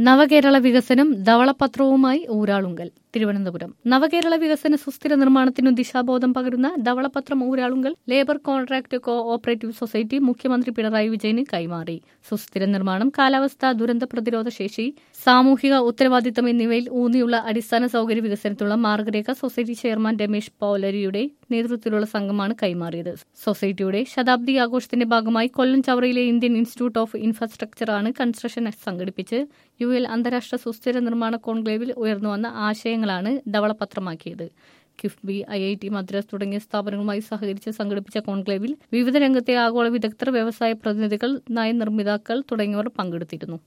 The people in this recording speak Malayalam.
നവകേരള വികസനം ധവളപത്രവുമായി ഊരാളുങ്കൽ തിരുവനന്തപുരം നവകേരള വികസന സുസ്ഥിര നിർമ്മാണത്തിനു ദിശാബോധം പകരുന്ന ധവളപത്രം Uralungal labour contract cooperative society മുഖ്യമന്ത്രി പിണറായി വിജയന് കൈമാറി സുസ്ഥിര നിർമ്മാണം കാലാവസ്ഥ ദുരന്ത പ്രതിരോധ ശേഷി സാമൂഹിക ഉത്തരവാദിത്തം എന്നിവയിൽ ഊന്നിയുള്ള അടിസ്ഥാന സൗകര്യ വികസനത്തിലുള്ള മാർഗരേഖ സൊസൈറ്റി ചെയർമാൻ രമേശ് പൌലരിയുടെ നേതൃത്വത്തിലുള്ള സംഘമാണ് കൈമാറിയത് സൊസൈറ്റിയുടെ ശതാബ്ദി ആഘോഷത്തിന്റെ ഭാഗമായി കൊല്ലം ചവറയിലെ ഇന്ത്യൻ ഇൻസ്റ്റിറ്റ്യൂട്ട് ഓഫ് ഇൻഫ്രാസ്ട്രക്ചർ ആണ് കൺസ്ട്രക്ഷൻ സംഘടിപ്പിച്ച് യു എൽ അന്താരാഷ്ട്ര സുസ്ഥിര നിർമ്മാണ കോൺക്ലേവിൽ ഉയർന്നു വന്ന ആശയങ്ങളാണ് ധവളപത്രമാക്കിയത് KIIFB I I T Madras തുടങ്ങിയ സ്ഥാപനങ്ങളുമായി സഹകരിച്ച് സംഘടിപ്പിച്ച കോൺക്ലേവിൽ വിവിധ രംഗത്തെ ആഗോള വിദഗ്ധർ വ്യവസായ പ്രതിനിധികൾ നയനിർമ്മിതാക്കൾ തുടങ്ങിയവർ പങ്കെടുത്തിരുന്നു